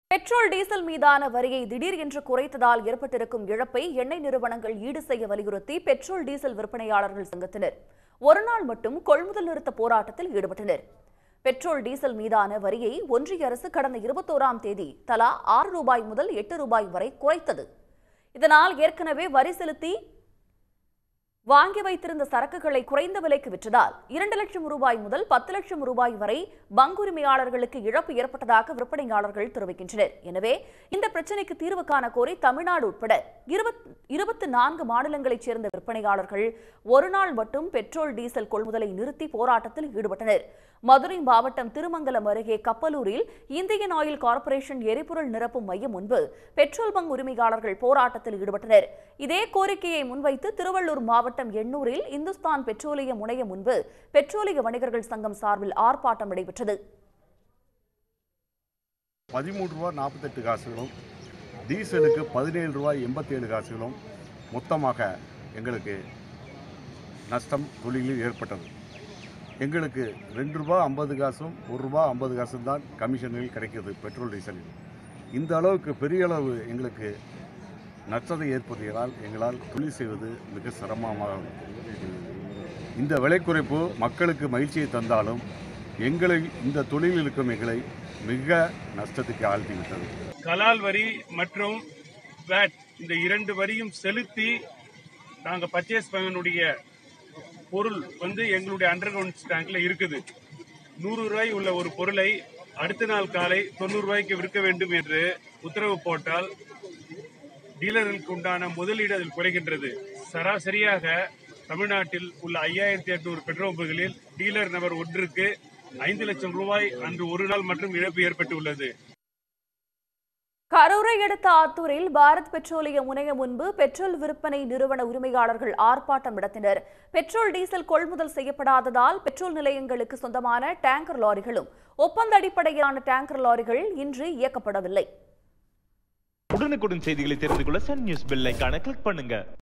Petrol diesel மீதான வரியை திடீர் என்று குறைத்ததால் ஏற்பட்டிருக்கும் இழப்பை எண்ணெய் நிறுவனங்கள் ஈடு செய்ய வலியுறுத்தி பெட்ரோல் டீசல் விற்பனையாளர்கள் சங்கத்தினர் ஒருநாள் மட்டும் கொள்முதல் நிறுத்த போராட்டத்தில் ஈடுபட்டனர் பெட்ரோல் டீசல் மீதான வரியை ஒன்றிய அரசு கடந்த இருபத்தோராம் தேதி தலா ஆறு ரூபாய் முதல் எட்டு ரூபாய் வரை குறைத்தது இதனால் ஏற்கனவே வரி செலுத்தி வாங்கி வைத்திருந்த சரக்குகளை குறைந்த விலைக்கு விற்றதால் இரண்டு லட்சம் ரூபாய் முதல் பத்து லட்சம் ரூபாய் வரை பங்க் உரிமையாளர்களுக்கு இழப்பு ஏற்பட்டதாக விற்பனையாளர்கள் தெரிவிக்கின்றனர் எனவே இந்த பிரச்சினைக்கு தீர்வு காண கோரி தமிழ்நாடு உட்பட இருபத்தி நான்கு மாநிலங்களைச் சேர்ந்த விற்பனையாளர்கள் ஒருநாள் மட்டும் பெட்ரோல் டீசல் கொள்முதலை நிறுத்தி போராட்டத்தில் ஈடுபட்டனர் மதுரை மாவட்டம் திருமங்கலம் அருகே கப்பலூரில் இந்தியன் ஆயில் கார்ப்பரேஷன் எரிபொருள் நிரப்பும் மையம் முன்பு பெட்ரோல் பங்க் உரிமையாளர்கள் போராட்டத்தில் ஈடுபட்டனர் இதே கோரிக்கையை முன்வைத்து திருவள்ளூர் மாவட்டம் எண்ணூரில் இந்துஸ்தான் பெட்ரோலிய முனைய முன்பு பெட்ரோலிய வணிகர்கள் சங்கம் சார்பில் ஆர்ப்பாட்டம் நடைபெற்றது பதிமூன்று ரூபா நாற்பத்தெட்டு காசுகளும் டீசலுக்கு பதினேழு ரூபாய் எண்பத்தேழு காசுகளும் மொத்தமாக எங்களுக்கு நஷ்டம் தொழிலில் ஏற்பட்டது எங்களுக்கு ரெண்டு ரூபா ஐம்பது காசும் ஒரு ரூபா ஐம்பது காசும் தான் கமிஷனில் கிடைக்கிறது பெட்ரோல் டீசலில் இந்த அளவுக்கு பெரிய அளவு எங்களுக்கு நஷ்டத்தை ஏற்படுத்தியதால் எங்களால் தொழில் செய்வது மிக சிரமமாக இருக்கிறது. இந்த விலை குறைப்பு மக்களுக்கு மகிழ்ச்சியை தந்தாலும் எங்களை இந்த தொழிலில் இருக்கும் எங்களை மிக நஷ்டத்துக்கு ஆழ்த்திவிட்டது கலால் வரி மற்றும் வேட் இந்த இரண்டு வரியும் செலுத்தி நாங்கள் பர்ச்சேஸ் பண்ணனுடைய பொருள் வந்து எங்களுடைய அண்டர் கிரவுண்ட் டேங்க்ல இருக்குது நூறு ரூபாய் உள்ள ஒரு பொருளை அடுத்த நாள் காலை தொண்ணூறு ரூபாய்க்கு விற்க வேண்டும் என்று உத்தரவு போட்டால் டீலர்களுக்கு உண்டான முதலீடு அதில் குறைகின்றது சராசரியாக தமிழ்நாட்டில் உள்ள ஐயாயிரத்தி எட்நூறு பெட்ரோல் பங்குகளில் டீலர் நபர் ஒன்றுக்கு ஐந்து லட்சம் ரூபாய் அன்று ஒரு நாள் மற்றும் இழப்பு ஏற்பட்டுள்ளது கரூரை அடுத்த ஆத்தூரில் பாரத் பெட்ரோலிய முனைய முன்பு பெட்ரோல் விற்பனை நிறுவன உரிமையாளர்கள் ஆர்ப்பாட்டம் நடத்தினர் பெட்ரோல் டீசல் கொள்முதல் செய்யப்படாததால் பெட்ரோல் நிலையங்களுக்கு சொந்தமான டேங்கர் லாரிகளும் ஒப்பந்த அடிப்படையிலான டேங்கர் லாரிகள் இன்று இயக்கப்படவில்லை உடனுக்குடன் செய்திகளை தெரிந்து கொள்ள சன் நியூஸ் பெல் ஐகானை கிளிக் பண்ணுங்க